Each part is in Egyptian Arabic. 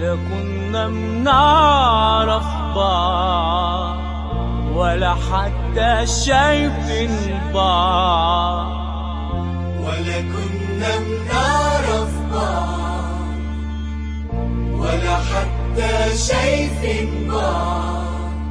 ولا كنا بنعرف بعض ولا حتى شايفين بعض ولا كنا بنعرف بعض ولا حتى شايفين بعض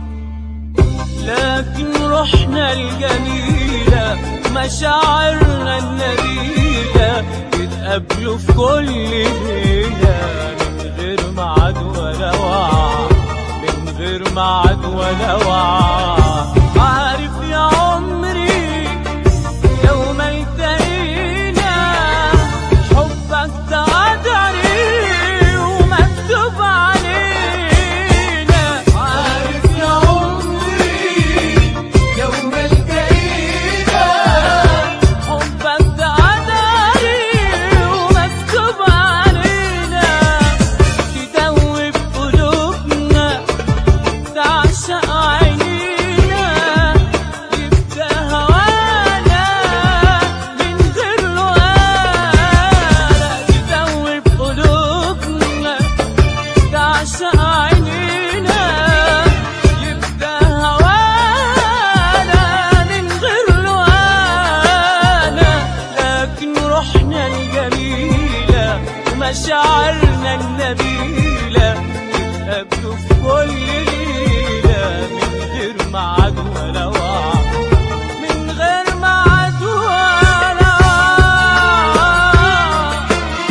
لكن روحنا الجميلة مشاعرنا النبيلة يتقابلوا في كل ليلة من غير ميعاد ولا وعد من غير ميعاد ولا وعد عارف يا عمري لو ما التقينا حبك ده قدري ومكتوب علينا عارف يا عمري لو ما التقينا حبك ده قدري ومكتوب علينا تدوب قلوبنا تعشق عينينا يبقى هوانا من غير لقانا تدوب قلوبنا تعشق عينينا يبقى هوانا من غير لقانا لكن روحنا الجميلة ومشاعرنا النبيلة يتقابلوا في كل ليلة من غير ميعاد ولا وعد من غير ميعاد ولا وعد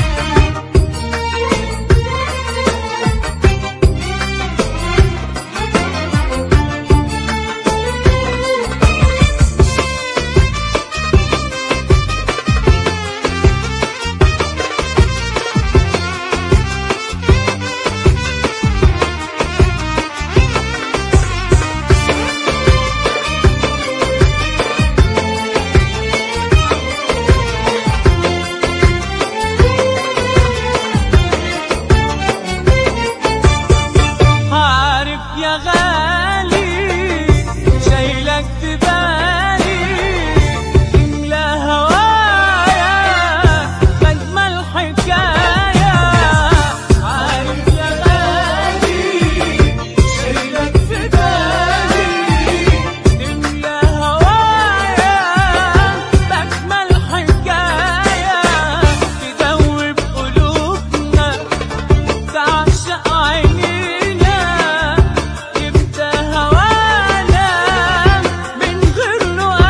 عارف يا غالي شايلك في بالي تملى هوايا مجمل حكاية عارف يا غالي شايلك في بالي تملى هوايا مجمل حكاية تدوب قلوبنا تعشق عينينا يبقى هوانا من غير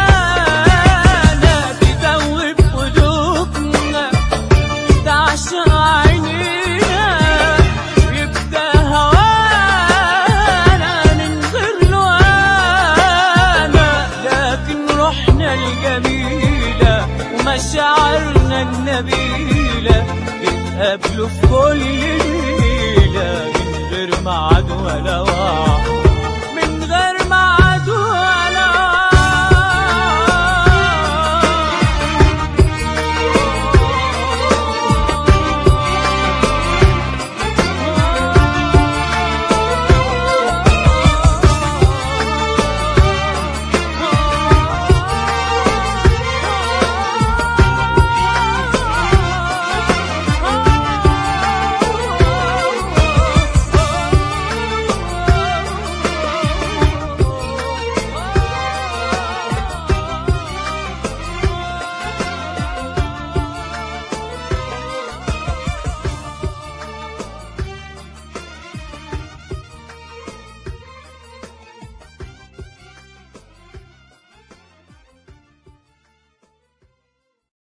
لقانا تدوب قلوبنا تعشق عينينا يبقى هوانا من غير لقانا لكن روحنا الجميلة ومشاعرنا النبيلة يتقابلوا في كل ليلة من غير ميعاد ولا وعد